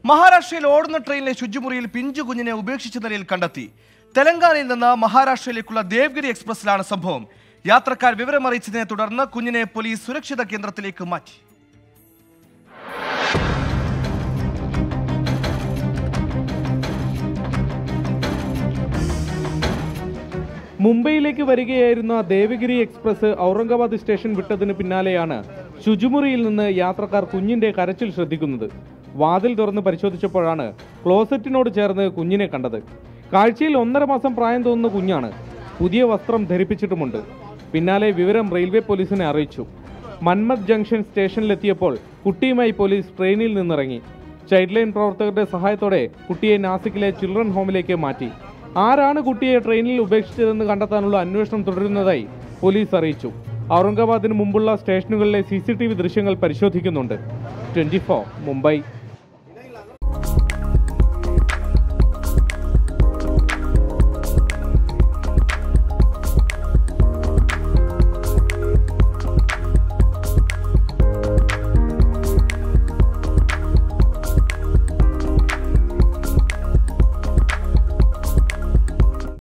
മഹാരാഷ്ട്രയിൽ ഓടുന്ന ട്രെയിനിലെ ശുചിമുറിയിൽ പിഞ്ചു കുഞ്ഞിനെ ഉപേക്ഷിച്ച നിലയിൽ കണ്ടെത്തി തെലങ്കാനയിൽ നിന്ന് മഹാരാഷ്ട്രയിലേക്കുള്ള ദേവ്ഗിരി എക്സ്പ്രസിലാണ് സംഭവം യാത്രക്കാർ വിവരമറിയിച്ചതിനെ തുടർന്ന് കുഞ്ഞിനെ പോലീസ് സുരക്ഷിത കേന്ദ്രത്തിലേക്ക് മാറ്റി മുംബൈയിലേക്ക് വരികയായിരുന്ന ദേവഗിരി എക്സ്പ്രസ് ഔറംഗാബാദ് സ്റ്റേഷൻ വിട്ടതിന് പിന്നാലെയാണ് ശുചിമുറിയിൽ നിന്ന് യാത്രക്കാർ കുഞ്ഞിന്റെ കരച്ചിൽ ശ്രദ്ധിക്കുന്നത് വാതിൽ തുറന്ന് പരിശോധിച്ചപ്പോഴാണ് ക്ലോസറ്റിനോട് ചേർന്ന് കുഞ്ഞിനെ കണ്ടത് കാഴ്ചയിൽ ഒന്നര മാസം പ്രായം തോന്നുന്ന കുഞ്ഞാണ് പുതിയ വസ്ത്രം ധരിപ്പിച്ചിട്ടുമുണ്ട് പിന്നാലെ വിവരം റെയിൽവേ പോലീസിനെ അറിയിച്ചു മന്മത് ജംഗ്ഷൻ സ്റ്റേഷനിലെത്തിയപ്പോൾ കുട്ടിയുമായി പോലീസ് ട്രെയിനിൽ നിന്നിറങ്ങി ചൈൽഡ് ലൈൻ പ്രവർത്തകരുടെ സഹായത്തോടെ കുട്ടിയെ നാസിക്കിലെ ചിൽഡ്രൻ ഹോമിലേക്ക് മാറ്റി ആരാണ് കുട്ടിയെ ട്രെയിനിൽ ഉപേക്ഷിച്ചതെന്ന് കണ്ടെത്താനുള്ള അന്വേഷണം തുടരുന്നതായി പോലീസ് അറിയിച്ചു ഔറംഗാബാദിന് മുമ്പുള്ള സ്റ്റേഷനുകളിലെ സി ദൃശ്യങ്ങൾ പരിശോധിക്കുന്നുണ്ട് ട്വന്റി മുംബൈ